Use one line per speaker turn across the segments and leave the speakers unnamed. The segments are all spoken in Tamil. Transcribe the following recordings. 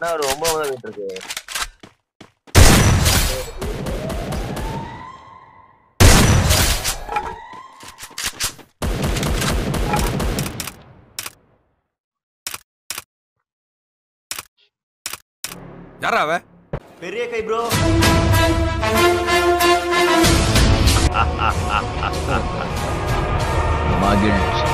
என்ன ஒரு ஒன்பது தான் போயிட்டு இருக்கு
யாரா அவ
பெரிய கை ப்ரோ
மகிழ்ச்சி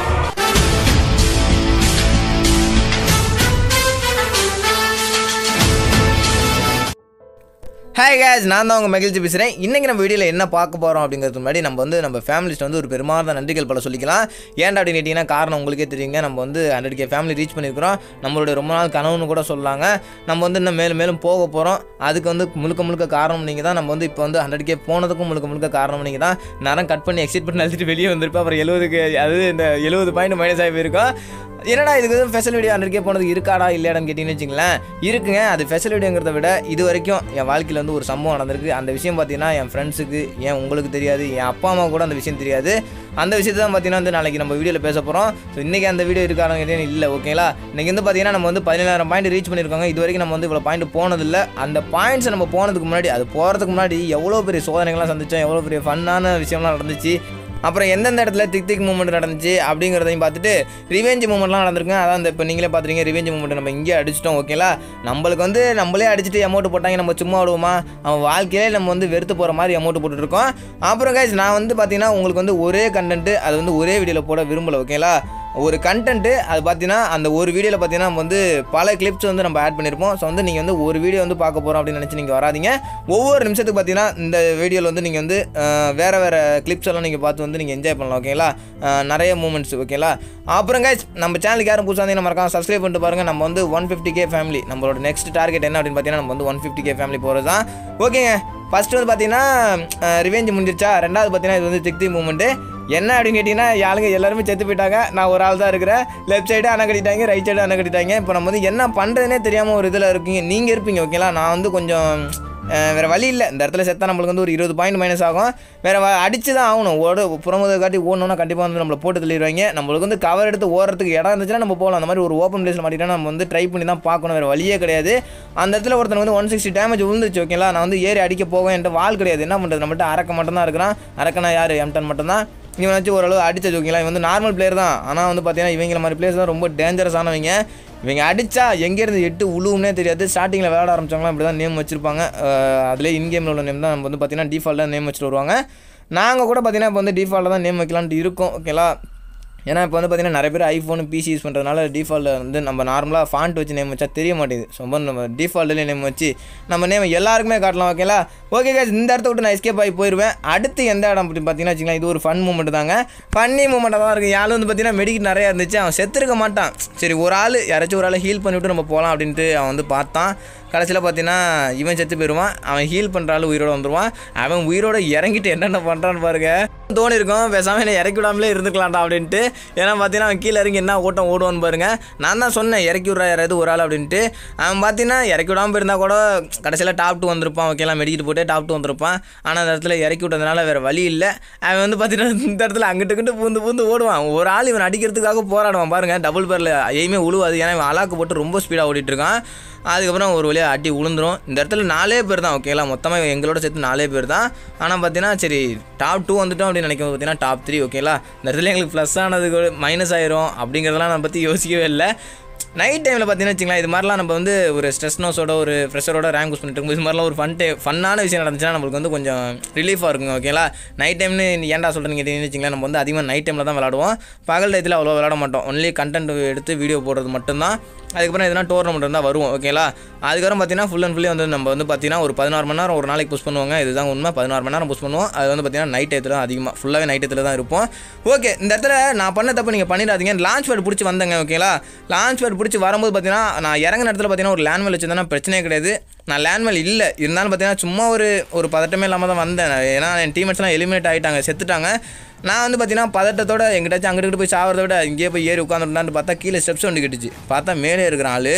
ஹாய் guys நான் தான் உங்கள் மகிழ்ச்சி பேசுகிறேன் இன்றைக்கி நம்ம வீடியோவில் என்ன பார்க்க போகிறோம் அப்படிங்கிறதுக்கு முன்னாடி நம்ம வந்து நம்ம ஃபேமிலிஸ்ட் வந்து ஒரு பெருமாத நன்றிகள் பல சொல்லிக்கலாம் ஏன்டா அப்படின்னு கேட்டிங்கன்னா காரணம் உங்களுக்கே தெரியுங்க நம்ம வந்து ஹண்ட்ரட் கே ஃபேமிலி ரீச் பண்ணியிருக்கிறோம் நம்மளுடைய ரொம்ப நாள் கனவுன்னு கூட சொல்லலாங்க நம்ம வந்து இன்னும் மேலும் மேலும் போக போகிறோம் அதுக்கு வந்து முழுக்க முழுக்க காரணம் நீங்கள் தான் நம்ம வந்து இப்போ வந்து ஹண்ட்ரட் கே போனதுக்கும் முழுக்க முழுக்க காரணம் நீங்கள் தான் நேரம் கட் பண்ணி எக்ஸிட் பண்ணி அழுத்திட்டு வெளியே வந்திருப்பேன் அப்புறம் எழுபதுக்கு அது இந்த எழுபது பாயிண்ட் மைனஸ் ஆகி போயிருக்கோம் என்னடா இதுக்கு எதுவும் ஃபெசிலிட்டி ஹண்ட்ரட் போனது இருக்காடா இல்லையாடான்னு கேட்டிங்கன்னு வச்சுங்களேன் இருக்குங்க அது ஃபெசிலிட்டிங்கிறத விட இது வரைக்கும் என் வாழ்க்கையில் வந்து ஒரு சம்பவம் நடந்திருக்கு அந்த விஷயம் பார்த்தீங்கன்னா என் ஃப்ரெண்ட்ஸுக்கு ஏன் உங்களுக்கு தெரியாது என் அப்பா அம்மா கூட அந்த விஷயம் தெரியாது அந்த விஷயத்தை தான் பார்த்தீங்கன்னா வந்து நாளைக்கு நம்ம வீடியோவில் பேச போகிறோம் ஸோ இன்றைக்கி அந்த வீடியோ இருக்காங்க கேட்டீங்கன்னா இல்லை ஓகேங்களா இன்றைக்கி வந்து பார்த்தீங்கன்னா நம்ம வந்து பதினேழாயிரம் பாயிண்ட் ரீச் பண்ணியிருக்காங்க இது வரைக்கும் நம்ம வந்து இவ்வளோ பாயிண்ட் போனதில்லை அந்த பாயிண்ட்ஸ் நம்ம போனதுக்கு முன்னாடி அது போகிறதுக்கு முன்னாடி எவ்வளோ பெரிய சோதனைகள்லாம் சந்திச்சோம் எவ்வளோ பெரிய ஃபன்னான விஷயம்லாம் நடந்துச்சு அப்புறம் எந்தெந்த இடத்துல திக் திக் மூமெண்ட் நடந்துச்சு அப்படிங்கிறதையும் பார்த்துட்டு ரிவெஞ்ச் மூமெண்ட்லாம் நடந்திருக்குங்க அதான் இந்த இப்போ நீங்களே பார்த்துறீங்க ரிவெஞ்ச் மூமெண்ட் நம்ம இங்கே அடிச்சிட்டோம் ஓகேங்களா நம்மளுக்கு வந்து நம்மளே அடிச்சுட்டு அமௌண்ட் போட்டாங்க நம்ம சும்மா விடுவோமா அவன் வாழ்க்கையிலே நம்ம வந்து வெறுத்து போகிற மாதிரி அமௌண்ட் போட்டுட்ருக்கோம் அப்புறம் guys நான் வந்து பார்த்தீங்கன்னா உங்களுக்கு வந்து ஒரே கண்டென்ட்டு அது வந்து ஒரே வீடியோவில் போட விரும்பலை ஓகேங்களா ஒரு கண்டென்ட்டு அது பார்த்தீங்கன்னா அந்த ஒரு வீடியோவில் பார்த்தீங்கன்னா நம்ம வந்து பல கிளிப்ஸ் வந்து நம்ம ஆட் பண்ணியிருப்போம் ஸோ வந்து நீங்கள் வந்து ஒரு வீடியோ வந்து பார்க்க போகிறோம் அப்படின்னு நினச்சி நீங்கள் வராதீங்க ஒவ்வொரு நிமிஷத்துக்கு பார்த்தீங்கன்னா இந்த வீடியோவில் வந்து நீங்கள் வந்து அஹ், வேறு வேறு கிளிப்ஸ் எல்லாம் நீங்கள் பார்த்து வந்து நீங்கள் என்ஜாய் பண்ணலாம் ஓகேங்களா அஹ், நிறைய மூமெண்ட்ஸ் ஓகேங்களா அப்புறம் guys நம்ம சேனலுக்கு யாரும் புதுசாக இருந்தீங்கன்னா மறக்காம சப்ஸ்கிரைப் பண்ணிட்டு பாருங்கள் நம்ம வந்து ஒன் ஃபிஃப்டி கே ஃபேமிலி நம்மளோட நெக்ஸ்ட் டார்கெட் என்ன அப்படின்னு பார்த்தீங்கன்னா நம்ம வந்து ஒன் ஃபிஃப்டி கே ஃபேமிலி போகிறது தான் ஓகேங்க ஃபர்ஸ்ட் வந்து பார்த்தீங்கன்னா ரிவெஞ்ச் முடிஞ்சிருச்சா ரெண்டாவது பார்த்தீங்கன்னா இது வந்து திக்தி மூமெண்ட்டு என்ன அப்படின்னு கேட்டிங்கன்னா ஆளுங்க எல்லாருமே செத்து போயிட்டாங்க நான் ஒரு ஆள் தான் இருக்கிறேன் லெஃப்ட் சைடு அணை கட்டிட்டாங்க ரைட் சைடு அணை கட்டிட்டாங்க இப்போ நம்ம வந்து என்ன பண்ணுறதுனே தெரியாமல் ஒரு இதில் இருக்கீங்க நீங்கள் இருப்பீங்க ஓகேங்களா நான் வந்து கொஞ்சம் அஹ், வேற வழி இல்லை இந்த இடத்துல செத்தா நம்மளுக்கு வந்து ஒரு இருபது பாயிண்ட் மைனஸ் ஆகும் வேற வ- அடிச்சு தான் ஆகணும் ஓட புறமுதை காட்டி ஓடணும்னா கண்டிப்பாக வந்து நம்மளை போட்டு தள்ளிடுவாங்க நம்மளுக்கு வந்து கவர் எடுத்து ஓடுறதுக்கு இடம் இருந்துச்சுன்னா நம்ம போகலாம் அந்த மாதிரி ஒரு ஓப்பன் பிளேஸில் மாட்டிட்டா நம்ம வந்து ட்ரை பண்ணி தான் பார்க்கணும் வேறு வழியே கிடையாது அந்த இடத்துல ஒருத்தன் வந்து ஒன் சிக்ஸ்டி டேமேஜ் விழுந்துச்சு ஓகேங்களா நான் வந்து ஏறி அடிக்க போவேன் என்கிட்ட வால் கிடையாது என்ன பண்ணுறது நம்மகிட்ட அரக்க மட்டும் தான் இருக்கிறான் அரக்கனா யார் எம்டன் மட்டும் தான் இவன் வச்சு ஓரளவு அடிச்சது ஓகேங்களா இவன் வந்து நார்மல் பிளேயர் தான் ஆனால் வந்து பார்த்தீங்கன்னா இவங்கள மாதிரி பிளேயர்ஸ் தான் ரொம்ப டேஞ்சரஸானவங்க இவங்க அடிச்சா எங்கேருந்து எட்டு உழுவும்னே தெரியாது ஸ்டார்டிங்கில் விளையாட ஆரம்பிச்சவங்களாம் இப்படி தான் நேம் வச்சிருப்பாங்க அதிலே இன்கேமில் உள்ள நேம் தான் நம்ம வந்து பார்த்தீங்கன்னா டிஃபால்ட்டாக நேம் வச்சுட்டு வருவாங்க நாங்கள் கூட பார்த்தீங்கன்னா இப்போ வந்து டிஃபால்ட்டாக தான் நேம் வைக்கலான்ட்டு இருக்கோம் ஓகேங்களா ஏன்னா இப்போ வந்து பார்த்தீங்கன்னா நிறைய பேர் ஐஃபோன் பிசி யூஸ் பண்ணுறதுனால டிஃபால்ட்டில் வந்து நம்ம நார்மலாக ஃபாண்ட் வச்சு நேம் வச்சா தெரிய மாட்டேங்குது ஸோ வந்து நம்ம டிஃபால்ட்லேயே நேம் வச்சு நம்ம நேம் எல்லாருக்குமே காட்டலாம் ஓகேங்களா ஓகே guys இந்த இடத்த விட்டு நான் எஸ்கேப் ஆகி போயிடுவேன் அடுத்து எந்த இடம் அப்படின்னு பார்த்தீங்கன்னா வச்சுக்கலாம் இது ஒரு ஃபன் மூமெண்ட் தாங்க ஃபன்னி மூமெண்ட்டாக தான் இருக்குது யாரும் வந்து பார்த்தீங்கன்னா மெடிக்கல் நிறையா இருந்துச்சு அவன் செத்துருக்க மாட்டான் சரி ஒரு ஆள் யாராச்சும் ஒரு ஆளை ஹீல் பண்ணிவிட்டு நம்ம போகலாம் அப்படின்ட்டு அவன் வந்து பார்த்தான் கடைசியில் பார்த்தீங்கன்னா இவன் செத்து போயிடுவான் அவன் ஹீல் பண்ணுற ஆள் உயிரோட வந்துடுவான் அவன் உயிரோட இறங்கிட்டு என்னென்ன பண்ணுறான்னு பாருங்க தோணி இருக்கும் பேசாமல் என்ன இறக்கி விடாமலே இருந்துக்கலாம்டா அப்படின்ட்டு ஏன்னா பார்த்தீங்கன்னா அவன் கீழே இறங்கி என்ன ஓட்டம் ஓடுவான்னு பாருங்க நான் தான் சொன்னேன் இறக்கி விட்றா யாராவது ஒரு ஆள் அப்படின்ட்டு அவன் பார்த்தீங்கன்னா இறக்கி விடாமல் போயிருந்தா கூட கடைசியில் டாப் டூ வந்திருப்பான் ஓகேலாம் மெடிக்கிட்டு போட்டு டாப் டூ வந்திருப்பான் ஆனால் அந்த இடத்துல இறக்கி விட்டதுனால வேறு வழி இல்லை அவன் வந்து பார்த்தீங்கன்னா இந்த இடத்துல அங்கிட்டு இங்கிட்டு பூந்து பூந்து ஓடுவான் ஒரு ஆள் இவன் அடிக்கிறதுக்காக போராடுவான் பாருங்க டபுள் பேரில் எய்மே உழுவாது ஏன்னா இவன் அலாக்கு போட்டு ரொம்ப ஸ்பீடாக ஓடிட்டு இருக்கான் அதுக்கப்புறம் ஒரு வழியாக அடி விழுந்துரும் இந்த இடத்துல நாலே பேர் தான் ஓகேங்களா மொத்தமாக எங்களோட சேர்த்து நாலே பேர் தான் ஆனால் பார்த்தீங்கன்னா சரி டாப் டூ வந்துட்டோம் அப்படின்னு நினைக்கும் பார்த்தீங்கன்னா டாப் த்ரீ ஓகேங்களா இந்த இடத்துல எங்களுக்கு ப்ளஸ் ஆனதுக்கு மைனஸ் ஆயிரும் அப்படிங்கிறதெல்லாம் நான் பற்றி யோசிக்கவே இல்லை நைட் டைமில் பார்த்தீங்கன்னா வச்சுங்களேன் இது மாதிரிலாம் நம்ம வந்து ஒரு ஸ்ட்ரெஸ் நோஸோட ஒரு ப்ரெஷரோட ரேங்க் யூஸ் பண்ணிட்டு இருக்கும்போது இது மாதிரிலாம் ஒரு ஃபன் டே ஃபன்னான விஷயம் நடந்துச்சுன்னா நம்மளுக்கு வந்து கொஞ்சம் ரிலீஃபாக இருக்குங்க ஓகேங்களா நைட் டைம்னு ஏன்டா சொல்கிறேன்னு கேட்டீங்கன்னு வச்சுங்களேன் நம்ம வந்து அதிகமாக நைட் டைமில் தான் விளாடுவோம் பகல் டயத்தில் அவ்வளோ விளாட மாட்டோம் ஒன்லி கண்டென்ட் எடுத்து வீடியோ போடுறது மட்டும்தான் அதுக்கப்புறம் எதனா டோர்னமெண்ட் இருந்தால் வருவோம் ஓகேங்களா அதுக்கப்புறம் பார்த்தீங்கன்னா ஃபுல் அண்ட் ஃபுல்லி வந்து நம்ம வந்து பார்த்தீங்கன்னா ஒரு பதினாறு மணி நேரம் ஒரு நாளைக்கு புஷ் பண்ணுவாங்க இதுதான் உண்மை பதினாறு மணி நேரம் புஷ் பண்ணுவோம் அது வந்து பார்த்தீங்கன்னா நைட் டயத்தில் தான் அதிகமாக ஃபுல்லாகவே நைட் டயத்தில் தான் இருப்போம் ஓகே இந்த இடத்துல நான் பண்ண தப்பு நீங்கள் பண்ணிடாதீங்க லான்ச் பேட் பிடிச்சி வந்தேங்க ஓகேங்களா லான்ச் பேட் பிடிச்சி வரும்போது பார்த்தீங்கன்னா நான் இறங்கின இடத்துல பார்த்தீங்கன்னா ஒரு லேண்ட்மெல் வச்சிருந்தேன்னா பிரச்சனையே கிடையாது நான் லேண்ட்மெல் இல்லை இருந்தாலும் பார்த்தீங்கன்னா சும்மா ஒரு ஒரு பதட்டமே இல்லாமல் தான் வந்தேன் ஏன்னா என் டீமேட்ஸ்லாம் எலிமினேட் ஆகிட்டாங்க செத்துட்டாங்க நான் வந்து பார்த்தீங்கன்னா பதட்டத்தோட எங்கிட்டாச்சும் அங்கிட்டு போய் சாவறத விட இங்கேயே போய் ஏறி உட்காந்துட்டான்னு பார்த்தா கீழே ஸ்டெப்ஸ் ஒன்று கட்டுச்சு பார்த்தா மேலே இருக்கிற ஆள்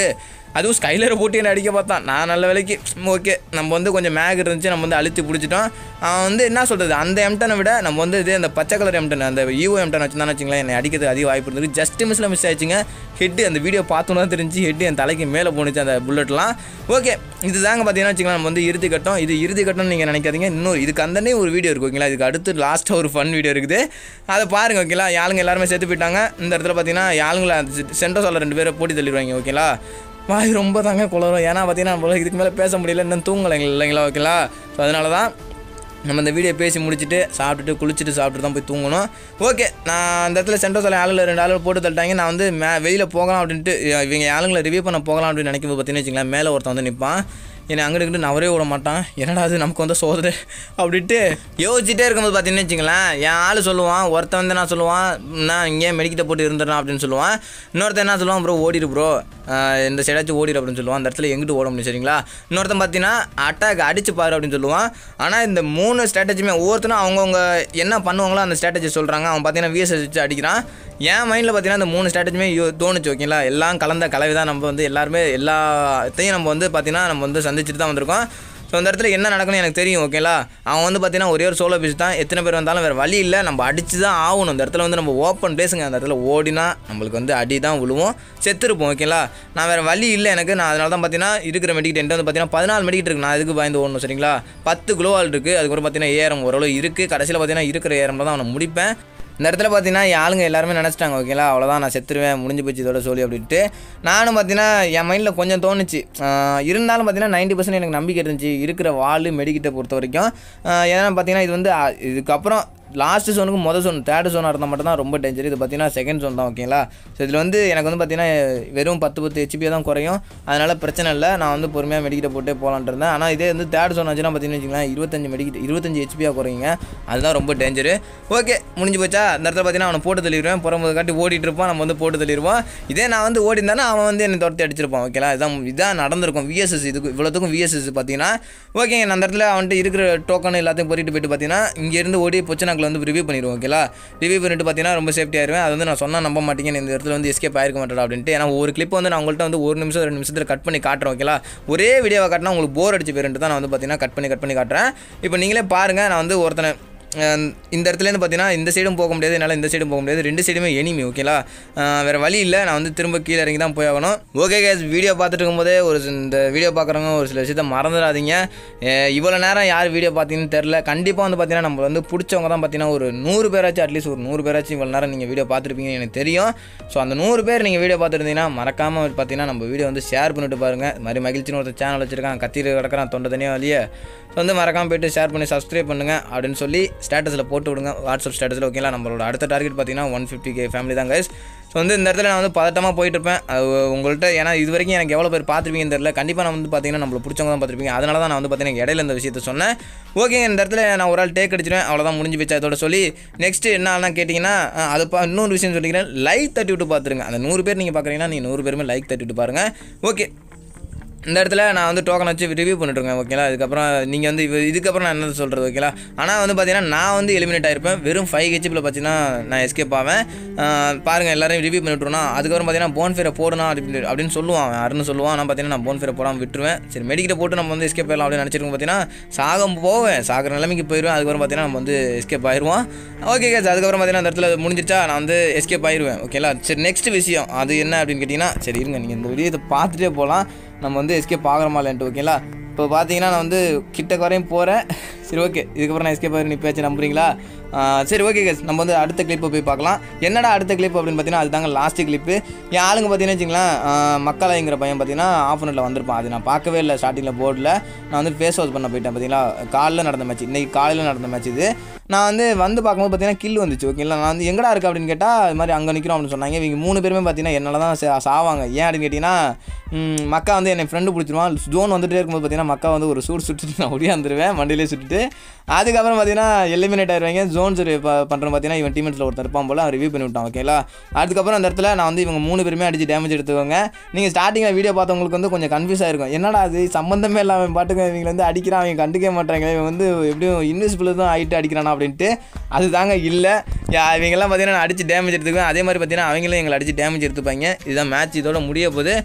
அதுவும் ஸ்கைலரை போட்டு என்ன அடிக்க பார்த்தான் நான் நல்ல வேலைக்கு ஓகே நம்ம வந்து கொஞ்சம் மேக் இருந்துச்சு நம்ம வந்து அழுத்தி பிடிச்சிட்டோம் அவன் வந்து என்ன சொல்கிறது அந்த எம்டனை விட நம்ம வந்து இது அந்த பச்சை கலர் எம்டன் அந்த ஈவோ எம்டன் வச்சுருந்தான்னு வச்சுங்களேன் என்னை அடிக்கிறது அதிக வாய்ப்பு இருந்தது ஜஸ்ட் மிஸ்ல மிஸ் ஆயிடுச்சுங்க ஹெட்டு அந்த வீடியோ பார்த்தோன்னா தெரிஞ்சு ஹெட்டு என் தலைக்கு மேலே போணுச்சு அந்த புல்லட்லாம் ஓகே இதுதாங்க பார்த்தீங்கன்னா வச்சுக்கலாம் நம்ம வந்து இறுதி கட்டம் இது இறுதி கட்டம்னு நீங்கள் நினைக்காதீங்க இன்னொரு இதுக்கு அந்தனே ஒரு வீடியோ இருக்கு ஓகேங்களா இதுக்கு அடுத்து லாஸ்ட்டாக ஒரு ஃபன் வீடியோ இருக்குது அதை பாருங்க ஓகேங்களா யாளுங்க எல்லாருமே சேர்த்து போயிட்டாங்க இந்த இடத்துல பார்த்தீங்கன்னா யாளுங்களை சென்டோஸால் ரெண்டு பேரை போட்டி தள்ளிடுவாங்க ஓகேங்களா வாய் ரொம்ப தாங்க குளரும் ஏன்னா பார்த்தீங்கன்னா நம்மளால இதுக்கு மேலே பேச முடியல இன்னும் தூங்கலை இல்லைங்களா ஓகேங்களா ஸோ அதனால தான் நம்ம இந்த வீடியோ பேசி முடிச்சுட்டு சாப்பிட்டுட்டு குளிச்சுட்டு சாப்பிட்டு தான் போய் தூங்கணும் ஓகே நான் அந்த இடத்துல சென்டர் சொல்ல ஆளுல ரெண்டு ஆளுகள் போட்டு தள்ளிட்டாங்க நான் வந்து மே வெளியில் போகலாம் அப்படின்ட்டு இவங்க ஆளுங்களை ரிவ்யூ பண்ண போகலாம் அப்படின்னு நினைக்கும் போது பார்த்தீங்கன்னு வச்சுங்களேன் மேலே ஒருத்தன் வந்து நிற்பான் என்னை அங்கே இருந்து நவரே விட மாட்டான் என்னடா அது நமக்கு வந்து சோதனை அப்படின்ட்டு யோசிச்சுட்டே இருக்கும்போது பார்த்தீங்கன்னு வச்சுங்களேன் என் ஆள் சொல்லுவான் ஒருத்தன் வந்து நான் சொல்லுவான் நான் இங்கேயே மெடிக்கிட்ட போட்டு இருந்துடுறேன் அப்படின்னு சொல்லுவான் இன்னொருத்தன் என்ன சொல்லுவான் ப்ரோ ஓடிடு ப்ரோ இந்த சைடாச்சும் ஓடிடு அப்படின்னு சொல்லுவான் அந்த இடத்துல எங்கிட்டு ஓட முடியும் சரிங்களா இன்னொருத்தன் பார்த்தீங்கன்னா அட்டாக் அடிச்சு பாரு அப்படின்னு சொல்லுவான் ஆனால் இந்த மூணு ஸ்ட்ராட்டஜியுமே ஒவ்வொருத்தனும் அவங்கவுங்க என்ன பண்ணுவாங்களோ அந்த ஸ்ட்ராட்டஜி சொல்கிறாங்க அவன் பார்த்தீங்கன்னா விஎஸ்எஸ் வச்சு அடிக்கிறான் என் மைண்டில் பார்த்தீங்கன்னா இந்த மூணு ஸ்ட்ராட்டஜியுமே யோ- தோணுச்சு ஓகேங்களா எல்லாம் கலந்த கலவை தான் நம்ம வந்து எல்லாருமே எல்லாத்தையும் நம்ம வந்து பார்த்தீங்கன்னா நம்ம வந்து சந்திச்சுட்டு தான் வந்திருக்கோம் ஸோ அந்த இடத்துல என்ன நடக்கும்னு எனக்கு தெரியும் ஓகேங்களா அவன் வந்து பார்த்தீங்கன்னா ஒரே ஒரு சோலோ பீஸ் தான் எத்தனை பேர் வந்தாலும் வேறு வழி இல்லை நம்ம அடிச்சு தான் ஆகணும் அந்த இடத்துல வந்து நம்ம ஓப்பன் பேசுங்க அந்த இடத்துல ஓடினா நம்மளுக்கு வந்து அடி தான் விழுவோம் செத்துருப்போம் ஓகேங்களா நான் வேறு வழி இல்லை எனக்கு நான் அதனால தான் பார்த்தீங்கன்னா இருக்கிற மெடிக்கிட் என்கிட்ட வந்து பார்த்தீங்கன்னா பதினாலு மெடிக்கிட் இருக்கு நான் அதுக்கு பயந்து ஓடணும் சரிங்களா பத்து குளோவால் இருக்குது அதுக்கப்புறம் பார்த்தீங்கன்னா ஏரம் ஓரளவு இருக்குது கடைசியில் பார்த்தீங்கன்னா இருக்கிற ஏரம்ல தான் அவனை முடிப்பேன் இந்த இடத்துல பார்த்தீங்கன்னா என் ஆளுங்க எல்லாருமே நினச்சிட்டாங்க ஓகேங்களா அவ்வளோதான் நான் செத்துருவேன் முடிஞ்சு போச்சு இதோட சொல்லி அப்படின்ட்டு நானும் பார்த்தீங்கன்னா என் மைண்டில் கொஞ்சம் தோணுச்சு ஆஹ் இருந்தாலும் பார்த்தீங்கன்னா நைன்டி பர்சன்ட் எனக்கு நம்பிக்கை இருந்துச்சு இருக்கிற வால் மெடிக்கிட்ட பொறுத்த வரைக்கும் ஆஹ் ஏன்னா பார்த்தீங்கன்னா இது வந்து ஆஹ் இதுக்கப்புறம் லாஸ்ட் சோனுக்கு மொதல் சோன் தேர்ட் சோனாக இருந்தால் மட்டும் தான் ரொம்ப டேஞ்சர் இது பார்த்தீங்கன்னா செகண்ட் சோன் தான் ஓகேங்களா ஸோ இதில் வந்து எனக்கு வந்து பார்த்தீங்கன்னா வெறும் பத்து பத்து ஹெச்பி தான் குறையும் அதனால் பிரச்சனை இல்லை நான் வந்து பொறுமையாக மெடிக்கிட்ட போட்டே போகலான்ட்டு இருந்தேன் ஆனால் இதே வந்து தேர்ட் சோன் ஆச்சுன்னா பார்த்தீங்கன்னு வச்சுங்களேன் இருபத்தஞ்சு மெடிக்கிட் இருபத்தஞ்சு ஹெச்பியாக குறையுங்க அதுதான் ரொம்ப டேஞ்சரு ஓகே முடிஞ்சு போச்சா அந்த இடத்துல பார்த்தீங்கன்னா அவனை போட்டு தள்ளிடுவேன் புறம்போது காட்டி ஓடிட்டு இருப்பான் நம்ம வந்து போட்டு தள்ளிடுவோம் இதே நான் வந்து ஓடி இருந்தானா அவன் வந்து என்னை துரத்தி அடிச்சிருப்பான் ஓகேங்களா இதான் இதான் நடந்திருக்கும் விஎஸ்எஸ் இதுக்கு இவ்வளோத்துக்கும் விஎஸ்எஸ் பார்த்தீங்கன்னா ஓகேங்க நான் அந்த இடத்துல அவன்ட்டு இருக்கிற டோக்கன் எல்லாத்தையும் பொறிட்டு போயிட்டு பார்த்தீங்கன்னா இங்கேருந்து ஓடி பொச்சனாக்கில் வந்து ரிவ்யூ பண்ணிடுவோம் ஓகேலா ரிவ்யூ பண்ணிட்டு பார்த்தீங்கன்னா ரொம்ப சேஃப்டி ஆயிருவேன் அது வந்து நான் சொன்னால் நம்ப மாட்டீங்க இந்த இடத்துல வந்து எஸ்கேப் ஆயிருக்க மாட்டேன் அப்படின்ட்டு ஏன்னா ஒரு கிளிப் வந்து நான் உங்கள்கிட்ட வந்து ஒரு நிமிஷம் ரெண்டு நிமிஷத்தில் கட் பண்ணி காட்டுறேன் ஓகேலா ஒரே வீடியோவை காட்டினா உங்களுக்கு போர் அடிச்சு போயிருன்ட்டு தான் நான் வந்து பார்த்தீங்கன்னா கட் பண்ணி கட் பண்ணி காட்டுறேன் இப்போ நீங்களே பாருங்கள் நான் வந்து ஒருத்தனை அஹ் இந்த இடத்துலேருந்து பார்த்தீங்கன்னா இந்த சைடும் போக முடியாது என்னால் இந்த சைடும் போக முடியாது ரெண்டு சைடுமே எனிமி ஓகேலா அஹ் வேற வழி இல்லை நான் வந்து திரும்ப கீழே இறங்கி தான் போய் ஆகணும் ஓகே கேஸ் வீடியோ பார்த்துட்டு இருக்கும்போதே ஒரு சி- இந்த வீடியோ பார்க்குறவங்க ஒரு சில விஷயத்த மறந்துடாதீங்க அஹ் இவ்வளோ நேரம் யார் வீடியோ பார்த்தீங்கன்னு தெரில கண்டிப்பாக வந்து பார்த்தீங்கன்னா நம்ம வந்து பிடிச்சவங்க தான் பார்த்தீங்கன்னா ஒரு நூறு பேராச்சும் அட்லீஸ்ட் ஒரு நூறு பேராச்சும் இவ்வளோ நேரம் நீங்கள் வீடியோ பார்த்துருப்பீங்கன்னு எனக்கு தெரியும் ஸோ அந்த நூறு பேர் நீங்கள் வீடியோ பார்த்துருந்தீங்கன்னா மறக்காமல் பார்த்தீங்கன்னா நம்ம வீடியோ வந்து ஷேர் பண்ணிட்டு பாருங்கள் இது மாதிரி மகிழ்ச்சின்னு ஒருத்தர் சேனல் வச்சிருக்கான் கத்திட்டு கிடக்கிறான் தொண்டை தனியாக வழியே ஸோ வந்து மறக்காமல் போயிட்டு ஷேர் பண்ணி சப்ஸ்கிரைப் பண்ணுங்க அப்படின்னு சொல்லி ஸ்டேட்டஸில் போட்டு விடுங்க வாட்ஸ்அப் ஸ்டேட்டஸில் ஓகேங்களா நம்மளோட அடுத்த டார்கெட் பார்த்தீங்கன்னா ஒன் ஃபிஃப்டி கே ஃபேமிலி தான் கைஸ் ஸோ வந்து இந்த இடத்துல நான் வந்து பதட்டமாக போயிட்டு இருப்பேன் அது உங்கள்கிட்ட ஏன்னா இது வரைக்கும் எனக்கு எவ்வளோ பேர் பார்த்துருப்பீங்கன்னு தெரியல கண்டிப்பாக நான் வந்து பார்த்தீங்கன்னா நம்மள பிடிச்சவங்க தான் பார்த்துருப்பீங்க அதனால தான் நான் வந்து பார்த்தீங்கன்னா இடையில இந்த விஷயத்த சொன்னேன் ஓகே இந்த இடத்துல நான் ஒரு ஆள் டேக் அடிச்சிருவேன் அவ்வளோதான் முடிஞ்சு போச்சு அதோட சொல்லி நெக்ஸ்ட்டு என்ன ஆனா கேட்டிங்கன்னா அஹ், அது பா இன்னொரு விஷயம் சொல்லிக்கிறேன் லைக் தட்டி விட்டு பார்த்துருங்க அந்த நூறு பேர் நீங்கள் பார்க்குறீங்கன்னா நீங்கள் நூறு பேருமே லைக் தட்டி விட்டு பாருங்கள் ஓகே இந்த இடத்துல நான் வந்து டோக்கன் வச்சு ரிவ்யூ பண்ணிட்டுருக்கேன் ஓகேங்களா இதுக்கப்புறம் நீங்கள் வந்து இது- இதுக்கப்புறம் நான் என்ன சொல்கிறது ஓகேங்களா ஆனால் வந்து பார்த்தீங்கன்னா நான் வந்து எலிமினேட் ஆயிருப்பேன் வெறும் ஃபைவ் ஹெச்பியில் பார்த்தீங்கன்னா நான் எஸ்கேப் ஆவேன் ஆஹ் பாருங்கள் எல்லாரையும் ரிவ்யூ பண்ணிட்டுருனா அதுக்கப்புறம் பார்த்தீங்கன்னா போன் ஃபேரை போடணும் அப்படின்னு அப்படின்னு சொல்லுவான் அவன் அருண் சொல்லுவான் நான் பார்த்தீங்கன்னா நான் போன் ஃபேரை போடாமல் விட்டுருவேன் சரி மெடிக்கிட்ட போட்டு நம்ம வந்து எஸ்கேப் ஆகலாம் அப்படின்னு நினச்சிருக்கோம் பார்த்தீங்கன்னா சாகம் போவேன் சாகிற நிலைமைக்கு போயிடுவேன் அதுக்கப்புறம் பார்த்தீங்கன்னா நம்ம வந்து எஸ்கேப் ஆயிடுவோம் ஓகே கேஸ் அதுக்கப்புறம் பார்த்தீங்கன்னா அந்த இடத்துல முடிஞ்சிச்சா நான் வந்து எஸ்கேப் ஆயிடுவேன் ஓகேங்களா சரி நெக்ஸ்ட் விஷயம் அது என்ன அப்படின்னு கேட்டிங்கன்னா சரி இருங்க நீங்கள் இந்த வீடியோ பார்த்துட்டே போகலாம் நம்ம வந்து எஸ்கேப் ஆகிறோமா இல்லைன்ட்டு ஓகேங்களா இப்போ பார்த்தீங்கன்னா நான் வந்து கிட்ட வரையும் போகிறேன் சரி ஓகே இதுக்கப்புறம் நான் எஸ்கேப் ஆகிற நிப்பாச்சு நம்புறீங்களா ஆ, சரி ஓகே கேஸ் நம்ம வந்து அடுத்த கிளிப்பை போய் பார்க்கலாம் என்னடா அடுத்த கிளிப் அப்படின்னு பார்த்தீங்கன்னா அதுதாங்க லாஸ்ட் கிளிப்பு என் ஆளுங்க பார்த்தீங்கன்னா வச்சுங்களேன் மக்களாங்கிற பையன் பார்த்தீங்கன்னா ஆஃப் அனில் வந்திருப்பான் அது நான் பார்க்கவே இல்லை ஸ்டார்டிங்கில் போர்டில் நான் வந்து ஃபேஸ் வாஷ் பண்ண போயிட்டேன் பார்த்தீங்களா காலையில் நடந்த மேட்ச் இன்னைக்கு காலையில் நடந்த மேட்ச் இது நான் வந்து வந்து பார்க்கும்போது பார்த்தீங்கன்னா கில் வந்துச்சு ஓகேங்களா நான் வந்து எங்கடா இருக்கு அப்படின்னு கேட்டால் இது மாதிரி அங்கே நிற்கிறோம் அப்படின்னு சொன்னாங்க இவங்க மூணு பேருமே பார்த்தீங்கன்னா என்னால் தான் சா- சாவாங்க ஏன் அப்படின்னு கேட்டிங்கன்னா ம், மக்கா வந்து என்னை ஃப்ரெண்டு பிடிச்சிருவான் ஜோன் வந்துட்டே இருக்கும்போது பார்த்தீங்கன்னா மக்கா வந்து ஒரு சூடு சுட்டுட்டு நான் ஒடியாந்துருவேன் வண்டியிலே சுட்டுட்டு அதுக்கப்புறம் பார்த்தீங்கன்னா எலிமினேட் ஆயிடுவாங்க ஜோன் சரி பண்ணுறோம் பார்த்தீங்கன்னா இவன் டீமெண்ட்ஸில் ஒருத்தர் இருப்பான் போல ரிவ்யூ பண்ணி விட்டான் ஓகேங்களா அதுக்கப்புறம் அந்த இடத்துல நான் வந்து இவங்க மூணு பேருமே அடிச்சு டேமேஜ் எடுத்துக்கோங்க நீங்கள் ஸ்டார்டிங்கில் வீடியோ பார்த்தவங்களுக்கு வந்து கொஞ்சம் கன்ஃபியூஸ் ஆயிருக்கும் என்னடா அது சம்மந்தமே இல்லாமல் இவன் பாட்டுக்கு இவங்க வந்து அடிக்கிறான் அவங்க கண்டுக்க மாட்டாங்க இவன் வந்து எப்படியும் இன்விசிபிள் தான் ஆகிட்டு அடிக்கிறானா அப்படின்ட்டு அது தாங்க இல்லை இவங்கெல்லாம் பார்த்தீங்கன்னா நான் அடிச்சு டேமேஜ் எடுத்துக்குவேன் அதே மாதிரி பார்த்தீங்கன்னா அவங்களும் எங்களை அடிச்சு டேமேஜ் எடுத்துப்பாங்க இதுதான் மேட்ச் இதோட முடிய போகுது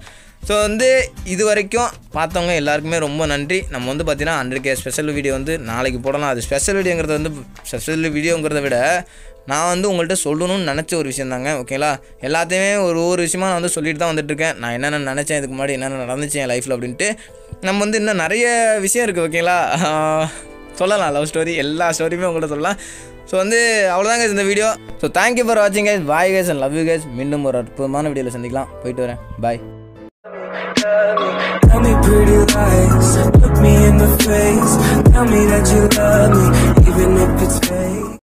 ஸோ வந்து இது வரைக்கும் பார்த்தவங்க எல்லாருக்குமே ரொம்ப நன்றி நம்ம வந்து பார்த்தீங்கன்னா ஹண்ட்ரட் கே ஸ்பெஷல் வீடியோ வந்து நாளைக்கு போடலாம் அது ஸ்பெஷல் வீடியோங்கிறத வந்து ஸ்பெஷல் வீடியோங்கிறத விட நான் வந்து உங்கள்கிட்ட சொல்லணும்னு நினச்ச ஒரு விஷயம் தாங்க ஓகேங்களா எல்லாத்தையுமே ஒரு ஒரு விஷயமா நான் வந்து சொல்லிட்டு தான் வந்துட்டுருக்கேன் நான் என்னென்ன நினச்சேன் இதுக்கு முன்னாடி என்னென்ன நடந்துச்சு என் லைஃப்பில் அப்படின்ட்டு நம்ம வந்து இன்னும் நிறைய விஷயம் இருக்குது ஓகேங்களா ஆஹ் சொல்லலாம் லவ் ஸ்டோரி எல்லா ஸ்டோரியுமே உங்கள்கிட்ட சொல்லலாம் ஸோ வந்து அவ்வளோதாங்க இந்த வீடியோ ஸோ தேங்க்யூ ஃபார் வாட்சிங் guys bye guys and love you guys மீண்டும் ஒரு அற்புதமான வீடியோவில் சந்திக்கலாம் போயிட்டு வரேன் பாய்
Tell me pretty lies, look me in the face. Tell me that you love me, even if it's fake.